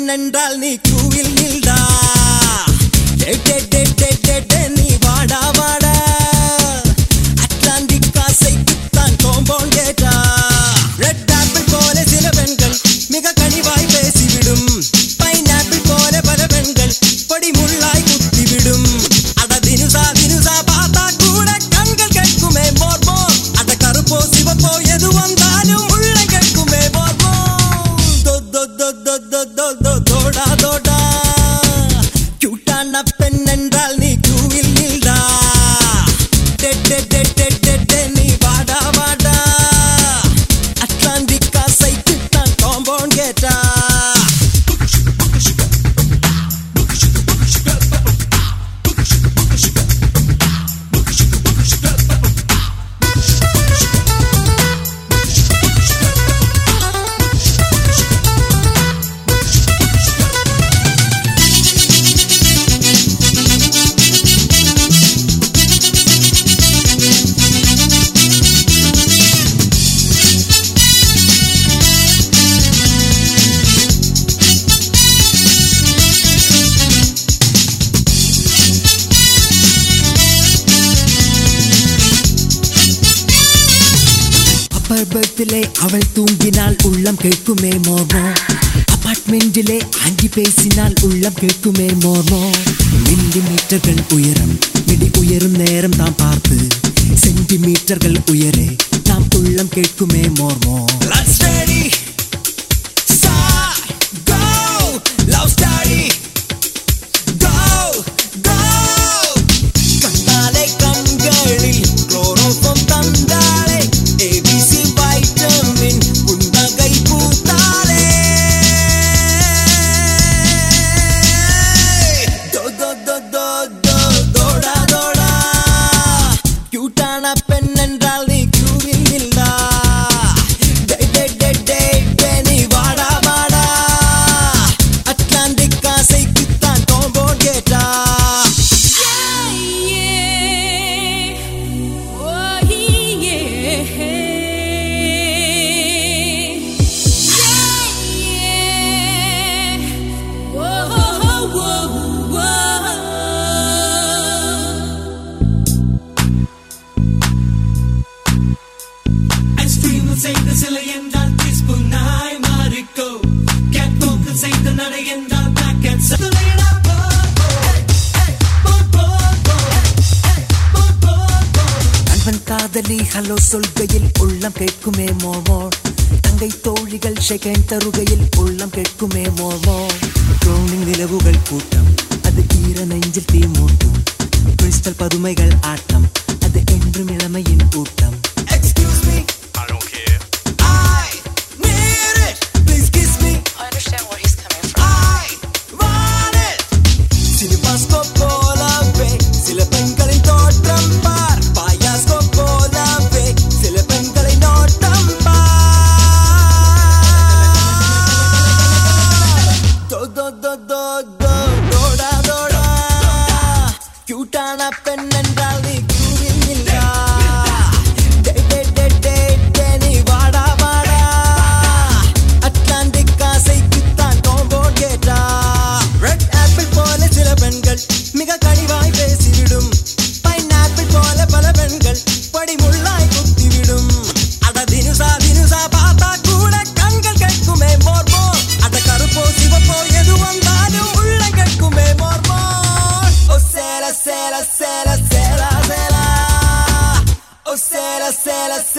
பெண்ணென்றால் நீ கூவில் நில்டா டே, டே, டே, டே, டே, டே, நீ வாடா வாடா அட்லாண்டிக் காசைக்குத்தான் கோம்பவுண்ட் கேட்டா ரெட் ஆப்பிள் போல சில பெண்கள் மிக கனிவாய் பேசிவிடும் பைனாப்பிள் போல பல பெண்கள் பொடி முள்ளாய் குத்திவிடும் அட தினுசா தினுசா பார்த்தா கூட கண்கள் கேட்குமே மோர் மோர் அட கருப்போ சிவப்போ எது வந்தாலும் உள்ள கேட்குமே மோர் மோர் தோ தோ தோ தோ தோ தோ தோ தோடா தோடா கியூட்டான பெண் என்றால் நீ கியூவில் நில்டா டே டே டே டே டே டே நீ வாடா வாடா அட்லாண்டிக் காசைக்கு தான் காம்பவுண்ட் கேட்டா அப்பர் பர்த்திலே அவள் தூங்கினால் உள்ளம் கேட்குமே மோமோ அபார்ட்மெண்டிலே ஆண்டி பேசினால் உள்ளம் கேட்குமே மோமோ மில்லி மீட்டர்கள் உயரம் மிடி உயரும் நேரம் தாம் பார்த்து சென்டிமீட்டர்கள் உயரே நாம் உள்ளம் கேட்குமே மோர்மோ Let's ready Start Go Love story Go Go கண்ணாலே கண்களில் குளோரோஃபம் தந்தாளே ஏபிசி வைட்டமின் புன்னகை பூத்தாளே தோ தோ தோ தோ தோ தோடா தோடா கியூட்டான பெண் என்றால் நீ கியூவில் இல்லா டே டே டே டே டே நீ வாடா வாடா அட்லாண்டிக் காசைக்குத்தான் காம்பவுண்ட் கேட்டா ஐஸ்கிரீம் செய்த சிலை என்றால் டீஸ்பூன் நாய் மாறிக்கோ கேட் போக்கு செய்த நடை என்றால் பிளாக் கேட் சதுரையடா போ போ போ போ போ போ நண்பன் காதலி ஹலோ சொல்கையில் உள்ளம் கேட்குமே மோமோ தங்கை தோழிகள் செகண்ட் தருகையில் உள்ளம் கேட்குமே மோமோ ட்ரோனிங் நிலவுகள் கூட்டம் அது ஈர நெஞ்சில் தீ மூட்டும் கிறிஸ்டல் பதுமைகள் ஆட்டம் அது என்றும் இளமையின் ஊட்டம் Excuse me, I don't care. I need it. Please kiss me. I understand where he's coming from. I want it. Cinemascope போலவே சில பெண்களின் தோற்றம் பார் பாயாஸ்கோப் போலவே சில பெண்களை நோட்டம் பார் தோ தோ தோ தோ தோ தோடா தோடா கியூட்டான பெண் என்றால் நீ கியூவில் இல்லா டே டே டே டே டே நீ வாடா வாடா அட்லாண்டிக் காசைக்குத்தான் காம்பவுண்ட் கேட்டா ரெட் ஆப்பிள் போல சில பெண்கள் மிக கனிவாய் பேசிவிடும் பைனாப்பிள் போல பல பெண்கள் படிமுள்ளாய் குத்திவிடும் அட தினுசா தினுசா பார்த்தா கூட கண்கள் கேட்குமே மோர் மோர் அட கருப்போ சிவப்போ எது வந்தாலும் உள்ள கேட்குமே மோர் மோர் ஓ சேல சேல சேல சேல சேல ஓ சேல சேல